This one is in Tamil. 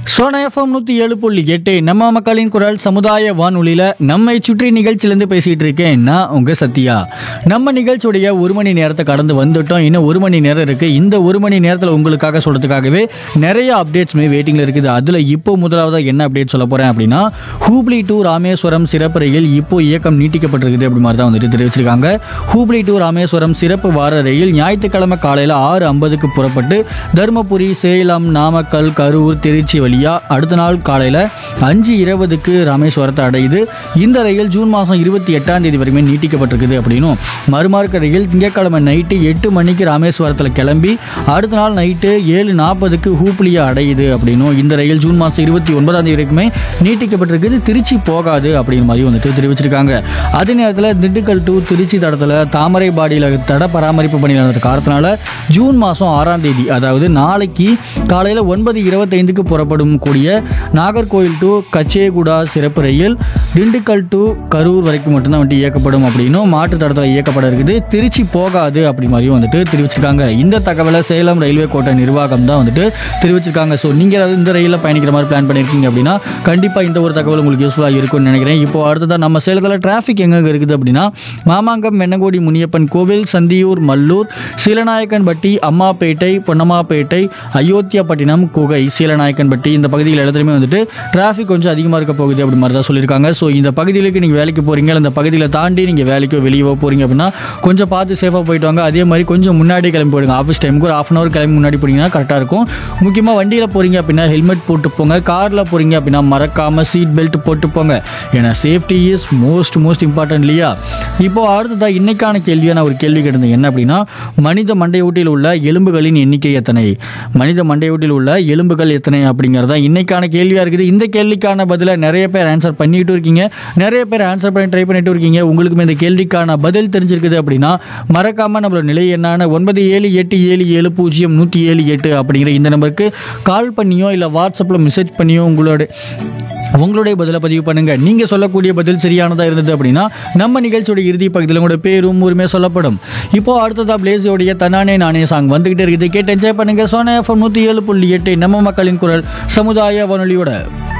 சோனா எஃப்எம் நூற்றி ஏழு புள்ளி எட்டு நம்ம மக்களின் குரல் சமுதாய வானொலியில் நம்மை சுற்றி நிகழ்ச்சியிலேருந்து பேசிகிட்டு இருக்கேன் நான் உங்கள் சத்யா நம்ம நிகழ்ச்சியுடைய ஒரு மணி நேரத்தை கடந்து வந்துட்டோம் இன்னும் ஒரு மணி நேரம் இருக்குது இந்த ஒரு மணி நேரத்தில் உங்களுக்காக சொல்கிறதுக்காகவே நிறைய அப்டேட்ஸுமே வெயிட்டிங்கில் இருக்குது அதில் இப்போ முதலாவதாக என்ன அப்டேட் சொல்ல போகிறேன் அப்படின்னா ஹூப்ளி டு ராமேஸ்வரம் சிறப்பு ரயில் இப்போ இயக்கம் நீட்டிக்கப்பட்டிருக்குது அப்படி மாதிரி தான் வந்துட்டு தெரிவிச்சிருக்காங்க ஹூப்ளி டு ராமேஸ்வரம் சிறப்பு வார ரயில் ஞாயிற்றுக்கிழமை காலையில் ஆறு ஐம்பதுக்கு புறப்பட்டு தருமபுரி சேலம் நாமக்கல் கரூர் திருச்சி வழியா அடுத்த நாள் காலையில் அஞ்சு இருபதுக்கு ராமேஸ்வரத்தை அடையுது இந்த ரயில் ஜூன் மாதம் இருபத்தி எட்டாம் தேதி வரைக்குமே நீட்டிக்கப்பட்டிருக்குது அப்படின்னும் மறுமார்க்க ரயில் திங்கட்கிழமை நைட்டு எட்டு மணிக்கு ராமேஸ்வரத்தில் கிளம்பி அடுத்த நாள் நைட்டு ஏழு நாற்பதுக்கு ஹூப்ளியை அடையுது அப்படின்னும் இந்த ரயில் ஜூன் மாதம் இருபத்தி ஒன்பதாம் தேதி வரைக்குமே நீட்டிக்கப்பட்டிருக்குது திருச்சி போகாது அப்படின்னு மாதிரி வந்துட்டு தெரிவிச்சிருக்காங்க அதே நேரத்தில் திண்டுக்கல் டு திருச்சி தடத்தில் தாமரைபாடியில் தட பராமரிப்பு பணி நடந்த காரணத்தினால ஜூன் மாதம் ஆறாம் தேதி அதாவது நாளைக்கு காலையில் ஒன்பது இருபத்தைந்துக்கு புறப்படும் கூடிய நாகர்கோயில் டு கச்சேகுடா சிறப்பு ரயில் திண்டுக்கல் டு கரூர் வரைக்கும் மட்டும்தான் வந்துட்டு இயக்கப்படும் அப்படின்னும் மாற்று தடத்தில் இயக்கப்பட இருக்குது திருச்சி போகாது அப்படி மாதிரியும் வந்துட்டு தெரிவிச்சிருக்காங்க இந்த தகவலை சேலம் ரயில்வே கோட்டை நிர்வாகம் தான் வந்துட்டு தெரிவிச்சிருக்காங்க ஸோ நீங்கள் ஏதாவது இந்த ரயிலில் பயணிக்கிற மாதிரி பிளான் பண்ணியிருக்கீங்க அப்படின்னா கண்டிப்பாக இந்த ஒரு தகவல் உங்களுக்கு யூஸ்ஃபுல்லாக இருக்கும்னு நினைக்கிறேன் இப்போ அடுத்ததான் நம்ம சேலத்தில் டிராஃபிக் எங்கெங்க இருக்குது அப்படின்னா மாமாங்கம் மென்னகோடி முனியப்பன் கோவில் சந்தியூர் மல்லூர் சீலநாயக்கன்பட்டி அம்மாப்பேட்டை பொன்னம்மாப்பேட்டை அயோத்தியாப்பட்டினம் குகை சீலநாயக்கன்பட்டி இந்த பகுதிகள் இடத்துலையுமே வந்துட்டு டிராஃபிக் கொஞ்சம் அதிகமாக இருக்க போகுது அப்படி மாதிரி தான் சொல்லியிருக்காங்க ஸோ இந்த பகுதிகளுக்கு நீங்கள் வேலைக்கு போகிறீங்க இல்லை இந்த பகுதியில் தாண்டி நீங்கள் வேலைக்கோ வெளியவோ போகிறீங்க அப்படின்னா கொஞ்சம் பார்த்து சேஃபாக போயிட்டு வாங்க அதே மாதிரி கொஞ்சம் முன்னாடி கிளம்பி போயிடுங்க ஆஃபீஸ் டைமுக்கு ஒரு ஆஃப் அன் ஹவர் கிளம்பி முன்னாடி போனீங்கன்னா கரெக்டாக இருக்கும் முக்கியமாக வண்டியில் போகிறீங்க அப்படின்னா ஹெல்மெட் போட்டு போங்க காரில் போகிறீங்க அப்படின்னா மறக்காமல் சீட் பெல்ட் போட்டு போங்க ஏன்னா safety is most most important இல்லையா இப்போ அடுத்ததாக இன்னைக்கான கேள்வியை நான் ஒரு கேள்வி கேட்டிருந்தேன் என்ன அப்படின்னா மனித மண்டையோட்டில் உள்ள எலும்புகளின் எண்ணிக்கை எத்தனை மனித மண்டையோட்டில் உள்ள எலும்புகள் எத்தனை அப்படிங்கிறது தான் இன்னைக்கான கேள்வியாக இருக்குது இந்த கேள்விக்கான பதிலை நிறைய பேர் ஆன்சர் பண்ணிட்டு இருக்கீங்க நிறைய பேர் ஆன்சர் பண்ணி ட்ரை பண்ணிட்டு இருக்கீங்க உங்களுக்குமே இந்த கேள்விக்கான பதில் தெரிஞ்சிருக்குது அப்படின்னா மறக்காமல் நம்மளோட நிலை என்னான ஒன்பது ஏழு எட்டு ஏழு ஏழு பூஜ்ஜியம் நூற்றி ஏழு எட்டு அப்படிங்கிற இந்த நம்பருக்கு கால் பண்ணியோ இல்லை வாட்ஸ்அப்பில் மெசேஜ் பண்ணியோ உங்களோட உங்களுடைய பதிலை பதிவு பண்ணுங்க நீங்க சொல்லக்கூடிய பதில் சரியானதா இருந்தது அப்படின்னா நம்ம நிகழ்ச்சியோட இறுதி பகுதியில் உங்களோட பேரும் உரிமை சொல்லப்படும் இப்போ அடுத்ததா பிளேஸோடைய தன்னானே நானே சாங் வந்துகிட்டே இருக்குது கேட்டு என்ஜாய் பண்ணுங்க சோனா எஃப்எம் நூற்றி ஏழு புள்ளி எட்டு நம்ம மக்களின் குரல் சமுதாய வானொலியோட